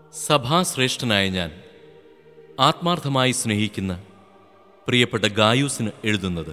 സഭാശ്രേഷ്ഠനായ ഞാൻ ആത്മാർത്ഥമായി സ്നേഹിക്കുന്ന പ്രിയപ്പെട്ട ഗായൂസിന് എഴുതുന്നത്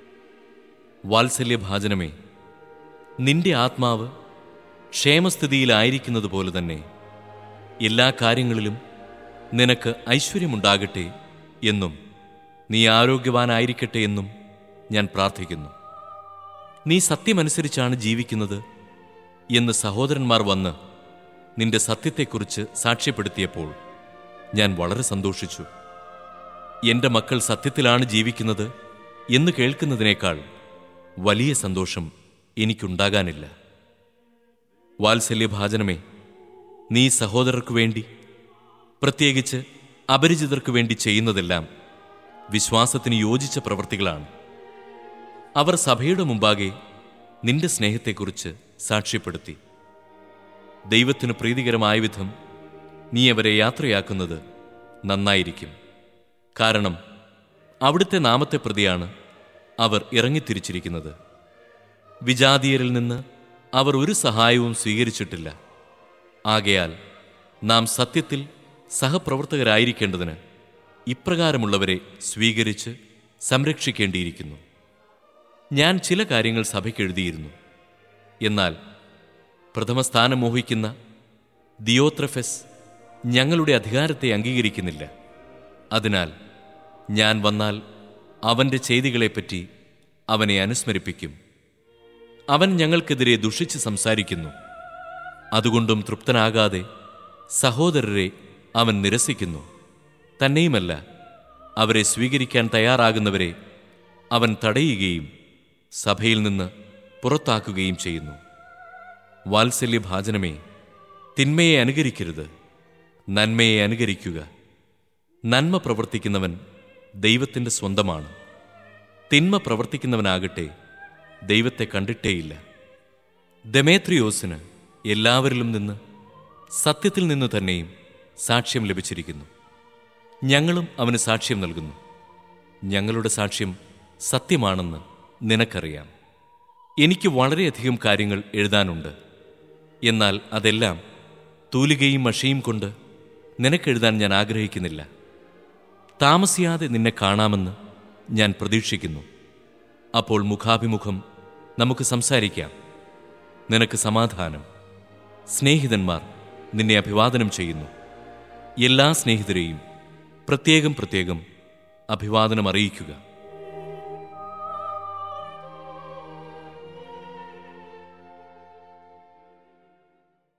വാത്സല്യഭാജനമേ നിന്റെ ആത്മാവ് ക്ഷേമസ്ഥിതിയിലായിരിക്കുന്നത് പോലെ തന്നെ എല്ലാ കാര്യങ്ങളിലും നിനക്ക് ഐശ്വര്യമുണ്ടാകട്ടെ എന്നും നീ ആരോഗ്യവാനായിരിക്കട്ടെ എന്നും ഞാൻ പ്രാർത്ഥിക്കുന്നു നീ സത്യമനുസരിച്ചാണ് ജീവിക്കുന്നത് എന്ന് സഹോദരന്മാർ വന്ന് നിന്റെ സത്യത്തെക്കുറിച്ച് സാക്ഷ്യപ്പെടുത്തിയപ്പോൾ ഞാൻ വളരെ സന്തോഷിച്ചു എൻ്റെ മക്കൾ സത്യത്തിലാണ് ജീവിക്കുന്നത് എന്ന് കേൾക്കുന്നതിനേക്കാൾ വലിയ സന്തോഷം എനിക്കുണ്ടാകാനില്ല വാത്സല്യഭാജനമേ നീ സഹോദരർക്കു വേണ്ടി പ്രത്യേകിച്ച് അപരിചിതർക്കു വേണ്ടി ചെയ്യുന്നതെല്ലാം വിശ്വാസത്തിന് യോജിച്ച പ്രവൃത്തികളാണ് അവർ സഭയുടെ മുമ്പാകെ നിന്റെ സ്നേഹത്തെക്കുറിച്ച് സാക്ഷ്യപ്പെടുത്തി ദൈവത്തിന് പ്രീതികരമായ വിധം നീ അവരെ യാത്രയാക്കുന്നത് നന്നായിരിക്കും കാരണം അവിടുത്തെ നാമത്തെ പ്രതിയാണ് അവർ ഇറങ്ങിത്തിരിച്ചിരിക്കുന്നത് വിജാതീയരിൽ നിന്ന് അവർ ഒരു സഹായവും സ്വീകരിച്ചിട്ടില്ല ആകയാൽ നാം സത്യത്തിൽ സഹപ്രവർത്തകരായിരിക്കേണ്ടതിന് ഇപ്രകാരമുള്ളവരെ സ്വീകരിച്ച് സംരക്ഷിക്കേണ്ടിയിരിക്കുന്നു ഞാൻ ചില കാര്യങ്ങൾ സഭയ്ക്ക് എഴുതിയിരുന്നു എന്നാൽ പ്രഥമസ്ഥാനം മോഹിക്കുന്ന ദിയോത്രഫെസ് ഞങ്ങളുടെ അധികാരത്തെ അംഗീകരിക്കുന്നില്ല അതിനാൽ ഞാൻ വന്നാൽ അവൻ്റെ ചെയ്തികളെപ്പറ്റി അവനെ അനുസ്മരിപ്പിക്കും അവൻ ഞങ്ങൾക്കെതിരെ ദുഷിച്ച് സംസാരിക്കുന്നു അതുകൊണ്ടും തൃപ്തനാകാതെ സഹോദരരെ അവൻ നിരസിക്കുന്നു തന്നെയുമല്ല അവരെ സ്വീകരിക്കാൻ തയ്യാറാകുന്നവരെ അവൻ തടയുകയും സഭയിൽ നിന്ന് പുറത്താക്കുകയും ചെയ്യുന്നു വാത്സല്യഭാജനമേ തിന്മയെ അനുകരിക്കരുത് നന്മയെ അനുകരിക്കുക നന്മ പ്രവർത്തിക്കുന്നവൻ ദൈവത്തിൻ്റെ സ്വന്തമാണ് തിന്മ പ്രവർത്തിക്കുന്നവനാകട്ടെ ദൈവത്തെ കണ്ടിട്ടേയില്ല ദമേത്രിയോസിന് എല്ലാവരിലും നിന്ന് സത്യത്തിൽ നിന്ന് തന്നെയും സാക്ഷ്യം ലഭിച്ചിരിക്കുന്നു ഞങ്ങളും അവന് സാക്ഷ്യം നൽകുന്നു ഞങ്ങളുടെ സാക്ഷ്യം സത്യമാണെന്ന് നിനക്കറിയാം എനിക്ക് വളരെയധികം കാര്യങ്ങൾ എഴുതാനുണ്ട് എന്നാൽ അതെല്ലാം തൂലികയും മഷിയും കൊണ്ട് നിനക്കെഴുതാൻ ഞാൻ ആഗ്രഹിക്കുന്നില്ല താമസിയാതെ നിന്നെ കാണാമെന്ന് ഞാൻ പ്രതീക്ഷിക്കുന്നു അപ്പോൾ മുഖാഭിമുഖം നമുക്ക് സംസാരിക്കാം നിനക്ക് സമാധാനം സ്നേഹിതന്മാർ നിന്നെ അഭിവാദനം ചെയ്യുന്നു എല്ലാ സ്നേഹിതരെയും പ്രത്യേകം പ്രത്യേകം അഭിവാദനം അറിയിക്കുക